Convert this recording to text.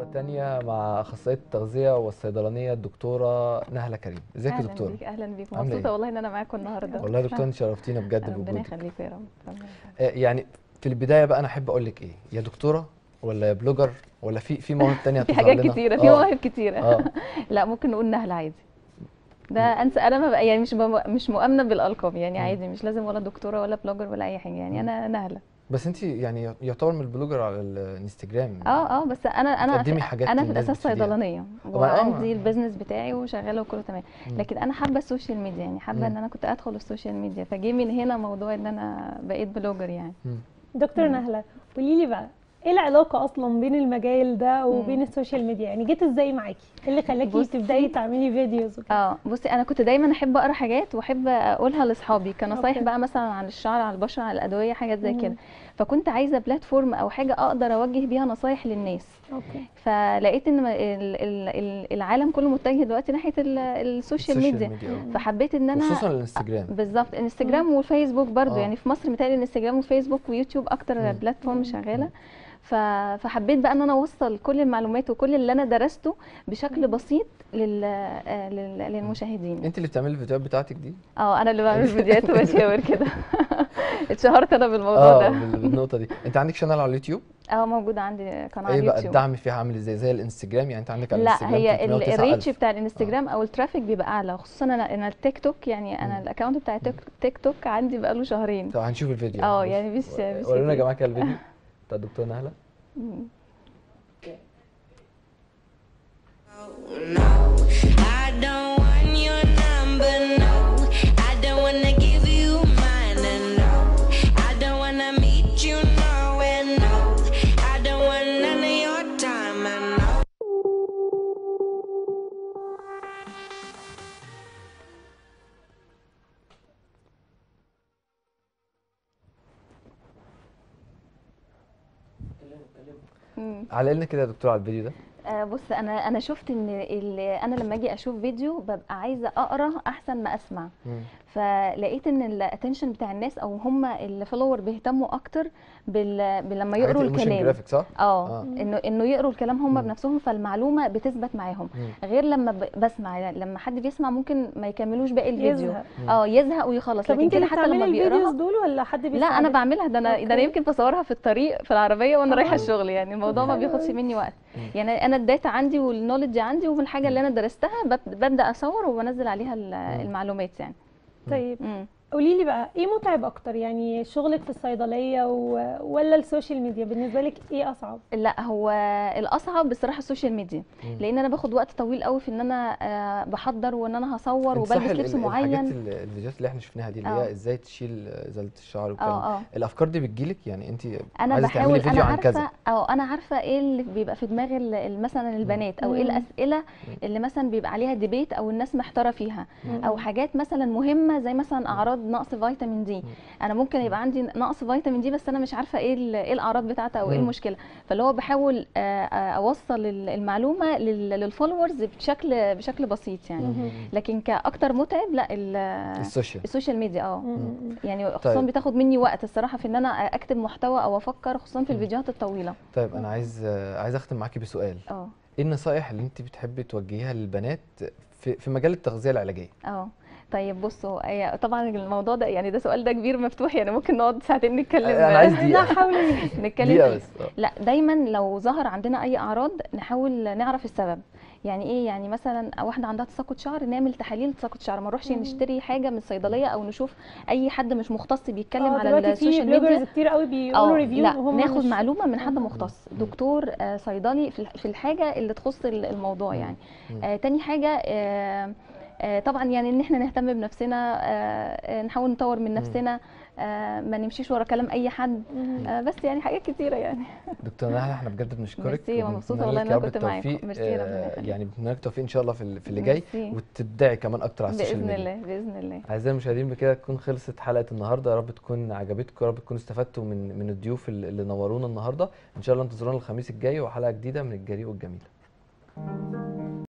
تانية مع أخصائية التغذية والصيدلانية الدكتورة نهلة كريم ازيك يا اهلا دكتورة؟ بيك اهلا بيك عاملة مبسوطه إيه؟ والله ان انا معاكم النهارده والله يا دكتورة انت شرفتينا بجد ربنا بوجودك يخليك يا رب ربنا يخليك. آه، يعني في البداية بقى أنا أحب أقول لك إيه يا دكتورة ولا يا بلوجر ولا في في مواهب تانية في هتظهر حاجات لنا؟ كتيره في آه، مواهب كتيره اه لا ممكن نقول نهله عادي ده انسى انا ما بقى يعني مش بم- مش مؤمنه بالالقاب يعني مم. عادي مش لازم ولا دكتوره ولا بلوجر ولا اي حاجه يعني انا نهله بس انت يعني يعتبر من البلوجر على الانستجرام اه اه بس انا انا بتقدمي في حاجات انا في الناس الاساس بتشتريها. صيدلانيه آه. وعندي البيزنس بتاعي وشغاله وكله تمام مم. لكن انا حابه السوشيال ميديا يعني حابه مم. ان انا كنت ادخل السوشيال ميديا فجي من هنا موضوع ان انا بقيت بلوجر يعني مم. دكتور مم. نهله قولي لي بقى ايه العلاقه اصلا بين المجال ده وبين مم. السوشيال ميديا يعني جيت ازاي معاكي ايه اللي خلاكي بصي- تبداي تعملي فيديوز وكده اه بصي انا كنت دايما احب اقرا حاجات واحب اقولها لاصحابي كنصايح أوكي. بقى مثلا عن الشعر عن البشره عن الادويه حاجات زي مم. كده فكنت عايزه بلاتفورم او حاجه اقدر اوجه بيها نصايح للناس اوكي فلقيت ان ال- ال- ال- العالم كله متجه دلوقتي ناحيه ال- السوشيال ميديا آه. فحبيت ان انا خصوصا الانستجرام بالظبط انستجرام وفيسبوك برضو آه. يعني في مصر متهيألي انستجرام وفيسبوك ويوتيوب اكتر مم. بلاتفورم شغاله ف... فحبيت بقى ان انا اوصل كل المعلومات وكل اللي انا درسته بشكل بسيط لل... آه، لل... للمشاهدين انت اللي بتعملي الفيديوهات بتاعتك دي اه انا اللي بعمل فيديوهات وبشاور كده اتشهرت انا بالموضوع اه ده بال- بالنقطة دي انت عندك شانل على اليوتيوب اه موجود عندي قناه على ايه بقى اليوتيوب الدعم فيها عامل ازاي زي الانستجرام يعني انت عندك على لا الانستجرام هي ال- 309 الريتش ألف. بتاع الانستجرام او الترافيك بيبقى اعلى خصوصا انا انا التيك توك يعني انا مم. الاكونت بتاع تيك تيك توك عندي بقاله شهرين طب هنشوف الفيديو اه بص. يعني مش مش ورونا يا كتير. جماعه كده الفيديو بتاع الدكتوره نهله مم. No, I don't want your number. No, I don't wanna give you mine. And no, I don't wanna meet you nowhere. No, I don't want none of your time. And no. مم. علق لنا كده يا دكتور على الفيديو ده آه، بص انا انا شفت ان ال- انا لما اجي اشوف فيديو ببقى عايزه اقرا احسن ما اسمع مم. فلقيت ان الاتنشن بتاع الناس او هم الفولور بيهتموا اكتر بال... بال- لما حاجات يقروا الايموشن الكلام جرافيك صح؟ اه آه. انه انه يقروا الكلام هم مم. بنفسهم فالمعلومه بتثبت معاهم مم. غير لما ب... بسمع يعني لما حد بيسمع ممكن ما يكملوش باقي الفيديو يزهق اه يزهق ويخلص طب لكن انت كده اللي حتى لما بتعملي الفيديوز بيقراها دول ولا حد لا انا بيساعدك؟ بعملها ده انا ده انا أوكي. يمكن بصورها في الطريق في العربيه وانا رايحه آه. الشغل يعني الموضوع ما حلو بياخدش أوي. مني وقت مم. يعني انا الداتا عندي والنولج عندي والحاجه اللي انا درستها بب- ببدا اصور وبنزل عليها ال- المعلومات يعني طيب مم. قولي لي بقى ايه متعب اكتر يعني شغلك في الصيدليه و... ولا السوشيال ميديا بالنسبه لك ايه اصعب لا هو الاصعب بصراحه السوشيال ميديا مم. لان انا باخد وقت طويل قوي في ان انا آه، بحضر وان انا هصور انت صح وبلبس ال- لبس ال- الحاجات معين ال- الفيديوهات اللي احنا شفناها دي اللي آه. هي ازاي تشيل ازاله الشعر والكلام اه اه الافكار دي بتجيلك يعني انت انا عايزه تعملي بحاول فيديو انا عن كذا عارفه او انا عارفه ايه اللي بيبقى في دماغ ال- ال- مثلا البنات او ايه مم. الاسئله اللي مثلا بيبقى عليها ديبيت او الناس محتاره فيها مم. او حاجات مثلا مهمه زي مثلا اعراض نقص فيتامين دي انا ممكن يبقى عندي نقص فيتامين دي بس انا مش عارفه ايه ال- ايه الاعراض بتاعتها او ايه مم. المشكله فاللي هو بحاول آه، آه، اوصل ال- المعلومه لل- للفولورز بشكل بشكل بسيط يعني مم. لكن كاكتر متعب لا ال- السوشيال السوشيال ميديا اه مم. يعني خصوصا طيب. بتاخد مني وقت الصراحه في ان انا اكتب محتوى او افكر خصوصا في مم. الفيديوهات الطويله طيب انا عايز عايز اختم معاكي بسؤال اه ايه النصايح اللي انت بتحبي توجهيها للبنات في في مجال التغذيه العلاجيه اه طيب بصوا هي طبعا الموضوع ده يعني ده سؤال ده كبير مفتوح يعني ممكن نقعد ساعتين نتكلم انا عايز لا دقيقه حاولي نتكلم دقيقه فيه. بس آه. لا دايما لو ظهر عندنا اي اعراض نحاول نعرف السبب يعني ايه يعني مثلا واحده عندها تساقط شعر نعمل تحاليل تساقط شعر ما نروحش مم. نشتري حاجه من الصيدليه او نشوف اي حد مش مختص بيتكلم اه على دلوقتي في السوشيال ميديا بلوجرز كتير قوي بيقولوا اه ريفيو لا وهم ناخد مش- معلومه من حد مم. مختص دكتور آه، صيدلي في الح- في الحاجه اللي تخص ال- الموضوع مم. يعني مم. آه تاني حاجه آه آه طبعا يعني ان احنا نهتم بنفسنا آه آه، نحاول نطور من نفسنا آه ما نمشيش ورا كلام اي حد مم. آه بس يعني حاجات كتيره يعني دكتور نهله احنا بجد بنشكرك ميرسي، ومبسوطة وبنتمنى والله لك إن يا أنا رب كنت معاكم. التوفيق، ميرسي، ربنا آه، يخليك. يعني بنتمنى لك التوفيق ان شاء الله في ال- في اللي جاي ميرسي. وتبدعي كمان اكتر على السوشيال باذن ميديا الله باذن الله اعزائي المشاهدين بكده تكون خلصت حلقه النهارده يا رب تكون عجبتكم يا رب تكونوا استفدتوا من من الضيوف اللي اللي نورونا النهارده ان شاء الله انتظرونا الخميس الجاي وحلقه جديده من الجريء والجميل